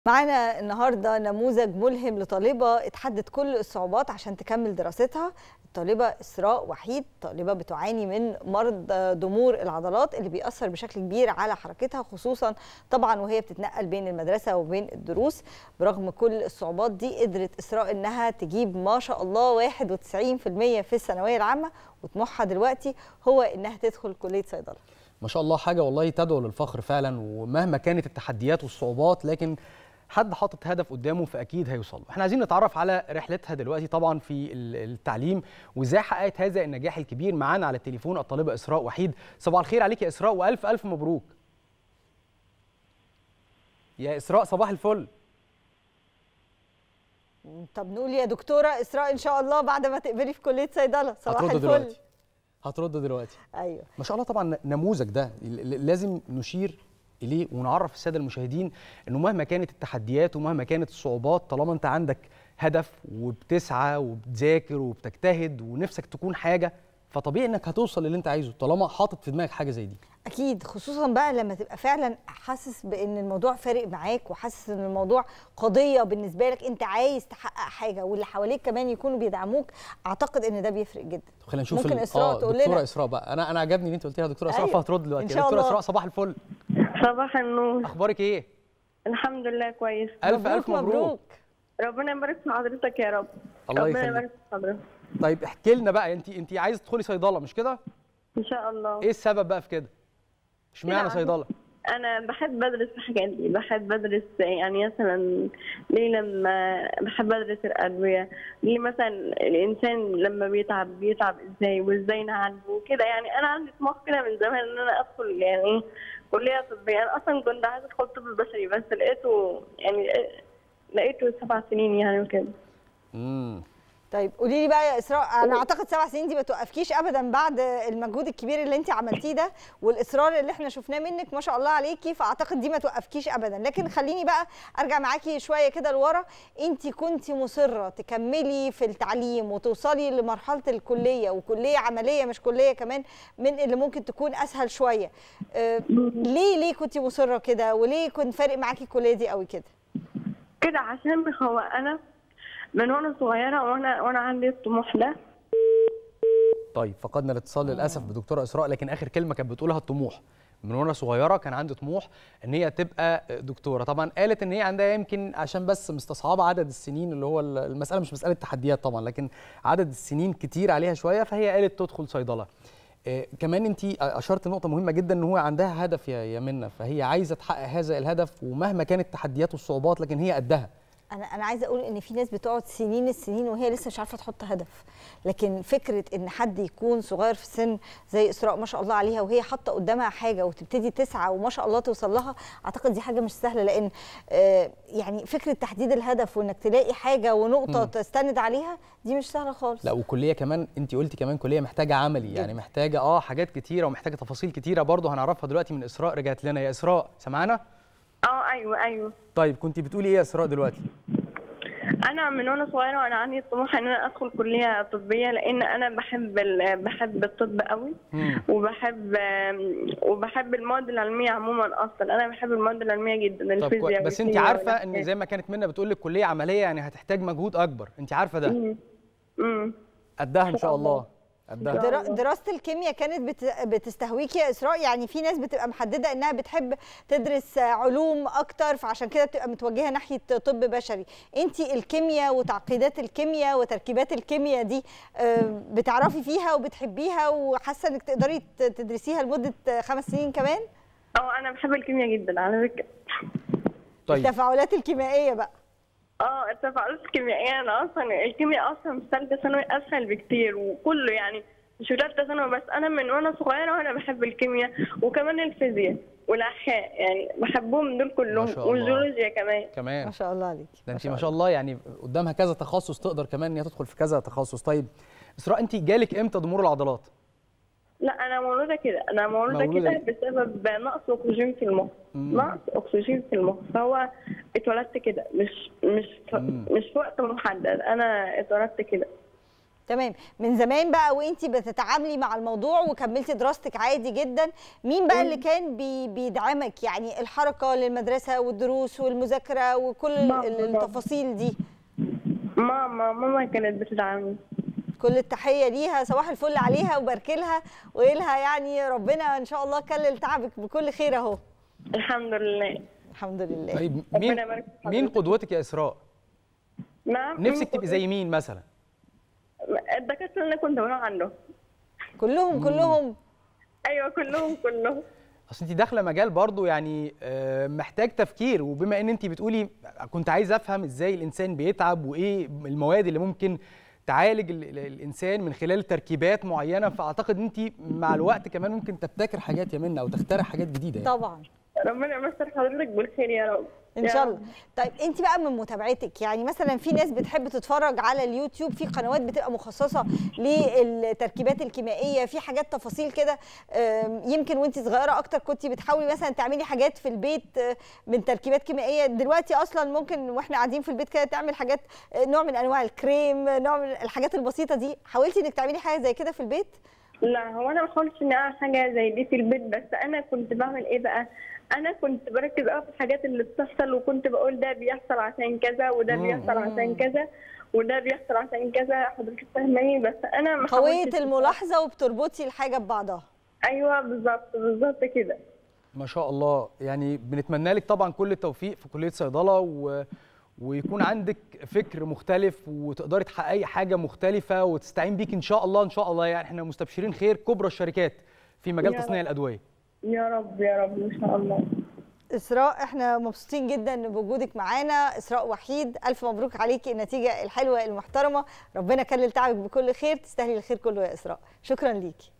معانا النهارده نموذج ملهم لطالبه اتحدت كل الصعوبات عشان تكمل دراستها الطالبه اسراء وحيد طالبه بتعاني من مرض ضمور العضلات اللي بيأثر بشكل كبير على حركتها خصوصا طبعا وهي بتتنقل بين المدرسه وبين الدروس برغم كل الصعوبات دي قدرت اسراء انها تجيب ما شاء الله 91% في الثانويه العامه وطموحها دلوقتي هو انها تدخل كليه صيدله ما شاء الله حاجه والله تدعو للفخر فعلا ومهما كانت التحديات والصعوبات لكن حد حاطط هدف قدامه فاكيد هيوصل له احنا عايزين نتعرف على رحلتها دلوقتي طبعا في التعليم وازاي حققت هذا النجاح الكبير معانا على التليفون الطالبه اسراء وحيد صباح الخير عليك يا اسراء والف الف مبروك يا اسراء صباح الفل طب نقول يا دكتوره اسراء ان شاء الله بعد ما تقبلي في كليه صيدله صباح هترد الفل دلوقتي هترد دلوقتي ايوه ما شاء الله طبعا نموذج ده لازم نشير اليه ونعرف الساده المشاهدين انه مهما كانت التحديات ومهما كانت الصعوبات طالما انت عندك هدف وبتسعى وبتذاكر وبتجتهد ونفسك تكون حاجه فطبيعي انك هتوصل للي انت عايزه طالما حاطط في دماغك حاجه زي دي اكيد خصوصا بقى لما تبقى فعلا حاسس بان الموضوع فارق معاك وحاسس ان الموضوع قضيه بالنسبه لك انت عايز تحقق حاجه واللي حواليك كمان يكونوا بيدعموك اعتقد ان ده بيفرق جدا طب خلينا نشوف ممكن ال- اسراء آه، تقول دكتوره لنا اسراء بقى انا انا عجبني اللي انت قلتيها دكتوره اسراء أيوة. فهترد دلوقتي إن يا شاء دكتوره الله. اسراء صباح الفل صباح النور اخبارك ايه الحمد لله كويس الف الف مبروك ربنا يبارك في حضرتك يا رب الله ربنا يخليك يبارك في حضرتك طيب احكي لنا بقى انت انت عايزه تدخلي صيدله مش كده ان شاء الله ايه السبب بقى في كده اشمعنى كده صيدله انا بحب ادرس الحاجات دي بحب ادرس يعني مثلا ليه لما بحب ادرس الادويه ليه مثلا الانسان لما بيتعب بيتعب ازاي وازاي نعالجه كده يعني انا عندي طموح كده من زمان ان انا ادخل يعني كليه طبيه انا اصلا كنت عايزه ادخل طب بشري بس لقيته يعني لقيته سبع سنين يعني وكده امم طيب قولي لي بقى يا اسراء انا اعتقد سبع سنين دي ما توقفكيش ابدا بعد المجهود الكبير اللي انت عملتيه ده والاصرار اللي احنا شفناه منك ما شاء الله عليكي فاعتقد دي ما توقفكيش ابدا لكن خليني بقى ارجع معاكي شويه كده لورا انت كنت مصره تكملي في التعليم وتوصلي لمرحله الكليه وكليه عمليه مش كليه كمان من اللي ممكن تكون اسهل شويه أه ليه ليه كنت مصره كده وليه كنت فارق معاكي الكليه دي قوي كده كده عشان هو انا من وانا صغيره وانا وانا عندي الطموح ده طيب فقدنا الاتصال للاسف بدكتوره اسراء لكن اخر كلمه كانت بتقولها الطموح من وانا صغيره كان عندي طموح ان هي تبقى دكتوره طبعا قالت ان هي عندها يمكن عشان بس مستصعبه عدد السنين اللي هو المساله مش مساله تحديات طبعا لكن عدد السنين كتير عليها شويه فهي قالت تدخل صيدله آه، كمان انت اشرت نقطه مهمه جدا ان هو عندها هدف يا يا منى فهي عايزه تحقق هذا الهدف ومهما كانت التحديات والصعوبات لكن هي قدها انا انا عايزه اقول ان في ناس بتقعد سنين السنين وهي لسه مش عارفه تحط هدف لكن فكره ان حد يكون صغير في السن زي اسراء ما شاء الله عليها وهي حاطه قدامها حاجه وتبتدي تسعى وما شاء الله توصل لها اعتقد دي حاجه مش سهله لان آه، يعني فكره تحديد الهدف وانك تلاقي حاجه ونقطه مم. تستند عليها دي مش سهله خالص لا وكليه كمان انت قلتي كمان كليه محتاجه عملي يعني محتاجه اه حاجات كتيره ومحتاجه تفاصيل كتيره برضه هنعرفها دلوقتي من اسراء رجعت لنا يا اسراء سمعنا اه ايوه ايوه طيب كنت بتقولي ايه يا اسراء دلوقتي انا من وانا صغيره وانا عندي الطموح ان انا ادخل كليه طبيه لان انا بحب ال- بحب الطب قوي مم. وبحب وبحب المواد العلميه عموما اصلا انا بحب المواد العلميه جدا طب الفيزياء كويس بس انت والكيمياء عارفه ان والأحياء. زي ما كانت منى بتقول لك كليه عمليه يعني هتحتاج مجهود اكبر انت عارفه ده مم. مم. قدها ان شاء الله إن قدها شاء درا- الله. دراسه الكيمياء كانت بت- بتستهويكي يا اسراء يعني في ناس بتبقى محدده انها بتحب تدرس علوم اكتر فعشان كده بتبقى متوجهه ناحيه طب بشري انت الكيمياء وتعقيدات الكيمياء وتركيبات الكيمياء دي آه، بتعرفي فيها وبتحبيها وحاسه انك تقدري ت- تدرسيها لمده خمس سنين كمان اه انا بحب الكيمياء جدا على فكره طيب التفاعلات الكيميائيه بقى اه التفاعلات الكيميائيه انا اصلا الكيمياء اصلا في ثالثه ثانوي اسهل بكتير وكله يعني مش في ثالثه ثانوي بس انا من وانا صغيره وانا بحب الكيمياء وكمان الفيزياء والاحياء يعني بحبهم دول كلهم ما شاء الله. والجيولوجيا كمان كمان ما شاء الله عليكي ده انت ما شاء الله يعني قدامها كذا تخصص تقدر كمان ان هي تدخل في كذا تخصص طيب اسراء انت جالك امتى ضمور العضلات لا انا مولوده كده انا مولوده, مولودة كده بسبب نقص اكسجين في المخ مم. نقص اكسجين في المخ فهو اتولدت كده مش مش ف... مم. مش في وقت محدد انا اتولدت كده تمام من زمان بقى وانت بتتعاملي مع الموضوع وكملتي دراستك عادي جدا مين بقى اللي كان بي بيدعمك يعني الحركه للمدرسه والدروس والمذاكره وكل ال- ماما ال- طبعاً. التفاصيل دي ماما ماما كانت بتدعمني كل التحيه ليها صباح الفل عليها وباركلها وقيلها يعني ربنا ان شاء الله كلل تعبك بكل خير اهو الحمد لله الحمد لله طيب ربنا مين يبارك في مين حضرتك. قدوتك يا اسراء نعم نفسك تبقي زي مين مثلا الدكاتره اللي كنت بروح عنده كلهم كلهم ايوه كلهم كلهم اصل انت داخله مجال برضو يعني آه، محتاج تفكير وبما ان انت بتقولي كنت عايز افهم ازاي الانسان بيتعب وايه المواد اللي ممكن تعالج ال- ال- الانسان من خلال تركيبات معينه فاعتقد ان انت مع الوقت كمان ممكن تبتكر حاجات يا منى او تخترع حاجات جديده يعني. طبعا ربنا يمسر حضرتك بالخير يا رب ان يا شاء رب. الله طيب انت بقى من متابعتك يعني مثلا في ناس بتحب تتفرج على اليوتيوب في قنوات بتبقى مخصصه للتركيبات الكيميائيه في حاجات تفاصيل كده آم، يمكن وانت صغيره اكتر كنت بتحاولي مثلا تعملي حاجات في البيت آه، من تركيبات كيميائيه دلوقتي اصلا ممكن واحنا قاعدين في البيت كده تعمل حاجات آه، نوع من انواع الكريم نوع من الحاجات البسيطه دي حاولتي انك تعملي حاجه زي كده في البيت لا هو انا ما حاولتش اني اعمل حاجه زي دي في البيت بس انا كنت بعمل ايه بقى انا كنت بركز قوي في الحاجات اللي بتحصل وكنت بقول ده بيحصل عشان كذا وده مم. بيحصل عشان كذا وده بيحصل عشان كذا حضرتك فاهماني بس انا ما قويه حاولتش- الملاحظه وبتربطي الحاجه ببعضها ايوه بالظبط بالظبط كده ما شاء الله يعني بنتمنى لك طبعا كل التوفيق في كليه صيدله و... ويكون عندك فكر مختلف وتقدري تحققي حاجه مختلفه وتستعين بيك ان شاء الله ان شاء الله يعني احنا مستبشرين خير كبرى الشركات في مجال يا تصنيع رب. الادويه يا رب يا رب ان شاء الله اسراء احنا مبسوطين جدا بوجودك معانا اسراء وحيد الف مبروك عليكي النتيجه الحلوه المحترمه ربنا يكلل تعبك بكل خير تستاهلي الخير كله يا اسراء شكرا ليكي